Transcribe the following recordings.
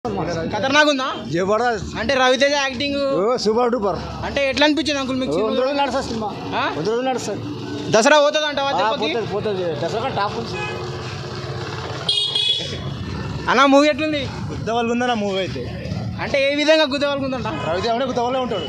ఖతర్నాక్ ఉందా జబర్దస్త్ అంటే రవితేజ యాక్టింగ్ ఓ సూపర్ డూపర్ అంటే ఎట్లా అనిపించింది అంకుల్ మీకు వంద రోజులు నడుస్తుంది సినిమా ఆ? వంద రోజులు నడుస్తుంది దసరా పోతుంది అంటావా దెబ్బకి? పోతుంది పోతుంది దసరా టాప్ అన్న మూవీ ఎట్లుంది గుద్దవల్ ఉందన్న మూవీ అయితే అంటే ఏ విధంగా గుద్దవలుకుందంట రవిదేవుడే గుద్దవల్లే ఉంటాడు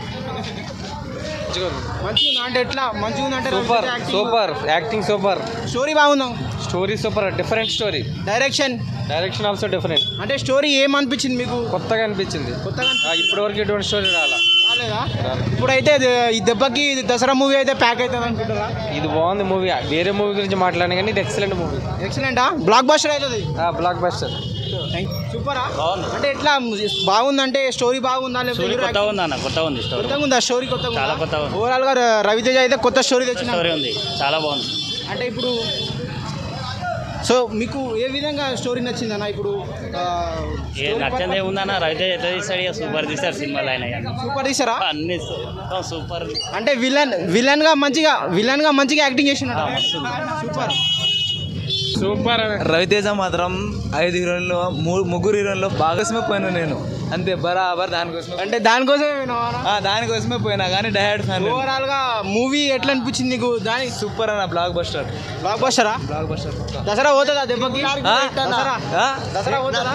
మంచిగా ఉందా అంటే ఎట్లా మంచిగా ఉందంటే super super acting super story బాగుందా story super different story direction direction also different అంటే స్టోరీ ఏమనిపించింది మీకు కొత్తగా అనిపించింది కొత్తగా ఇప్పటి వరకు ఎటువంటి స్టోరీ రాలా రాలేదా ఇప్పుడైతే ఇది- ఈ దెబ్బకి ఇది దసరా మూవీ అయితే ప్యాక్ అవుతుంది అనుకుంటారా ఇది బాగుంది మూవీ వేరే మూవీ గురించి మాట్లాడిన కానీ ఇది ఎక్సలెంట్ మూవీ ఎక్సలెంటా బ్లాక్ బస్టర్ అవుతుంది బ్లాక్ బస్టర్ సూపరా అంటే ఎట్లా బాగుందంటే స్టోరీ బాగుందా లేకపోతే hero కొత్త ఉంది అన్న కొత్త ఉంది స్టోరీ కొత్తగా ఉందా స్టోరీ కొత్తగా చాలా కొత్తగా ఉంది. ఓవరాల్ గా ర- రవితేజ అయితే కొత్త స్టోరీ తెచ్చిన స్టోరీ ఉంది చాలా బాగుంది అంటే ఇప్పుడు సో మీకు ఏ విధంగా స్టోరీ నచ్చింది అన్న ఇప్పుడు ఆ, ఏ story నచ్చంది పరంగా ఏముందా రవితేజ ఎట్లా తీస్తాడు ఇక సూపర్ తీస్తారు సినిమాలు ఆయన ఇక. సూపర్ తీసారా అన్ని మొత్తం సూపర్ అంటే విలన్ విలన్ గా మంచిగా విలన్ గా మంచిగా యాక్టింగ్ చేసినట్టు సూపర్ సూపర్ రవితేజ మాత్రం ఐదు హీరోయిన్లు మూ- ముగ్గురు హీరోయిన్లు భాగస్మే పోయినా నేను అంతే బరాబర్ దానికోసమే అంటే దానికోసమే వినవారా? ఆ, దానికోసమే పోయినా కానీ డైరెక్ట్ ఫ్యాన్ ఓవరాల్ గా మూవీ ఎట్లా అనిపించింది నీకు దాని సూపర్ అన్న బ్లాక్ బస్టర్ బ్లాక్ బస్టరా బ్లాక్ బస్టర్ దసరా పోతుందా దెబ్బకి దసరా దసరా పోతుందా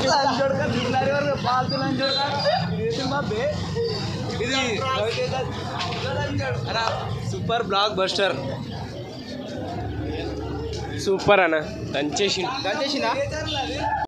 ఇది సూపర్ బ్లాక్ బస్టర్ సూపర్ అన్న దంచేసి చేసిందా